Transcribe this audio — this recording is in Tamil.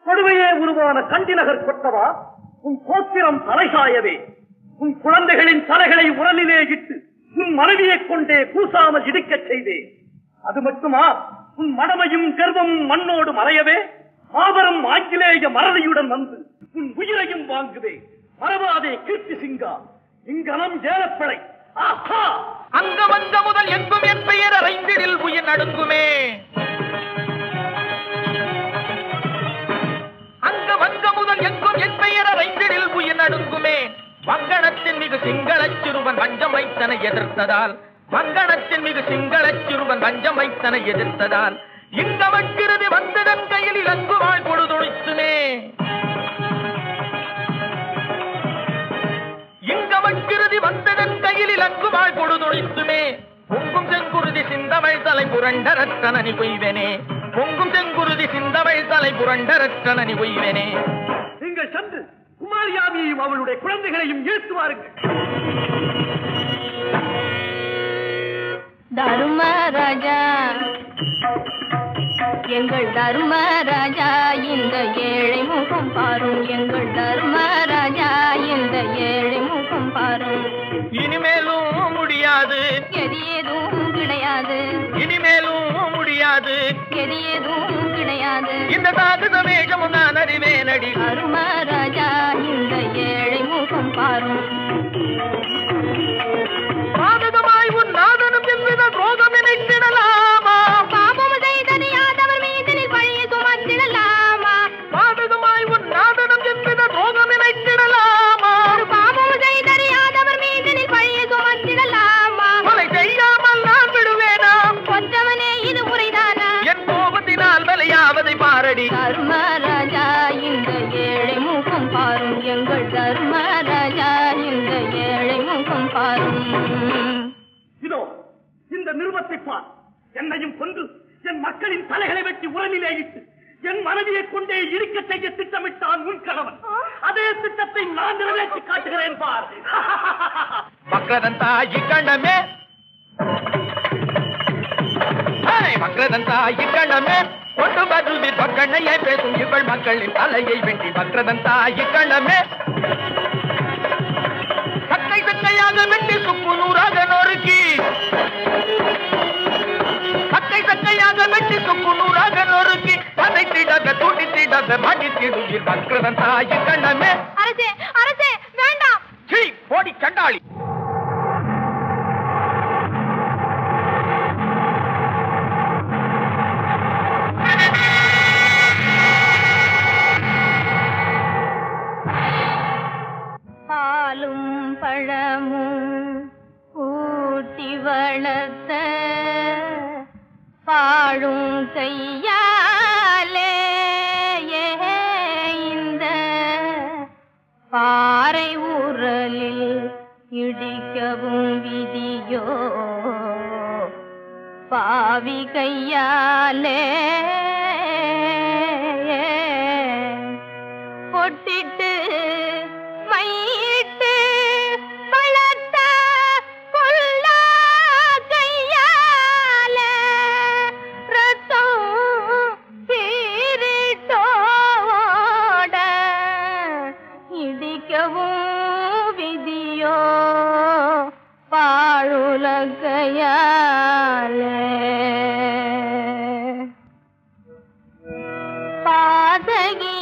கொடுமையே உருவான கண்டிநகர் கொட்டவா உன் கோத்திரம் தலைசாயவே உன் குழந்தைகளின் தலைகளை உரலிலே இட்டு உன் மனைவியைக் கொண்டே கூசாமல் இடிக்கச் செய்தேன் அது மட்டுமா உன் மடமையும் கர்வமும் மண்ணோடு மறையவே மாபெரும் ஆங்கிலேய மறதியுடன் வந்து உன் உயிரையும் வாங்குவே மறவாதே கீர்த்தி சிங்கா இங்கனம் ஏலப்படை ஆஹா அங்க வந்த முதல் எங்கும் என் பெயர் அறைந்திடில் உயிர் நடுங்குமே அங்க வந்த முதல் எங்கும் என் பெயர் அறைந்திடில் உயிர் நடுங்குமே வங்கணத்தின் மிகு சிங்களச் சிறுவன் வஞ்சம் வைத்தனை எதிர்த்ததால் வங்கணத்தின் மிகு சிங்களச் சிறுவன் வஞ்சம் வைத்தனை எதிர்த்ததால் இந்த வக்கிருதி வந்ததன் கையில் இலங்குவாள் பொழுதுணித்துமே இங்கவட்கிருதி வந்ததன் கையில் இலங்குவாள் பொழுதுணித்துமே பொங்கும் செங்குருதி சிந்தமிழ் தலை புரண்டரற்றனி கொய்வனே பொங்கும் செங்குருதி சிந்தமிழ் தலை புரண்டரற்றனி கொய்வனே நீங்கள் சென்று குமாரியாவியையும் அவளுடைய குழந்தைகளையும் இழுத்து வாருங்கள் தர்மராஜா எங்கள் தர்மராஜா இந்த ஏழை முகம் பாரும் எங்கள் தர்மராஜா இந்த ஏழை முகம் பாரும் இனிமேலும் முடியாது எது எதுவும் கிடையாது இனிமேலும் முடியாது எது எதுவும் கிடையாது இந்த சாகு சமேஷமும் நான் அறிவேனடி தர்மராஜா இந்த ஏழை முகம் பாரும் பாதகமாய் உன் நாதனும் எவ்வித ரோகம் நினைத்திடலாமா பாபம் செய்தறியாதவர் மீதனில் பழிய சுமத்திடலாமா பாதகமாய் உன் நாதனும் எவ்வித ரோகம் நினைத்திடலாமா ஒரு பாபம் செய்தறியாதவர் மீதனில் பழிய சுமத்திடலாமா கொலை செய்யாமல் நான் விடுவேனா கொற்றவனே இது முறைதானா என் கோபத்தினால் வலையாவதை பாரடி தர்மராஜா இந்த ஏழை முகம் பாரும் எங்கள் தர்மராஜா இந்த ஏழை முகம் பாரும் இதோ இந்த நிருபத்தை பார் என்னையும் கொன்று என் மக்களின் தலைகளை வெட்டி உரலிலே இட்டு என் மனைவியைக் கொண்டே இருக்க செய்ய திட்டமிட்டான் உன் கணவன் அதே திட்டத்தை நான் நிறைவேற்றி காட்டுகிறேன் பார் மக்ரதன் தாயி கண்ணமே ஏய், மக்ரதன் தாயி கண்ணமே கொண்டு பதில் பக்கண்ணையை பேசும் இவள் மக்களின் தலையை வெட்டி மக்ரதன் தாயி கண்ணமே சக்கை சக்கையாக வெட்டி சுப்பு நூறாக நொறுக்கி சக்கை சக்கையாக வெட்டி சுப்பு நூறாக நொறுக்கி அதை திடக துடி திடக மடித்திடுகிற மக்ரதன் தாயி கண்ணமே அரசே அரசே வேண்டாம் சீ போடி சண்டாளி பாலும் பழமும் ஊட்டி வளர்த்த பாழும் கையாலே இந்த பாறை உரலில் இடிக்கவும் விதியோ பாவி கையாலே பொட்டிட்டு மையிட்டு வளர்த்த பொல்லா கையால ரத்தம் பீரிட்டோட இடிக்கவும் விதியோ பாழுலகையாலே பாதகி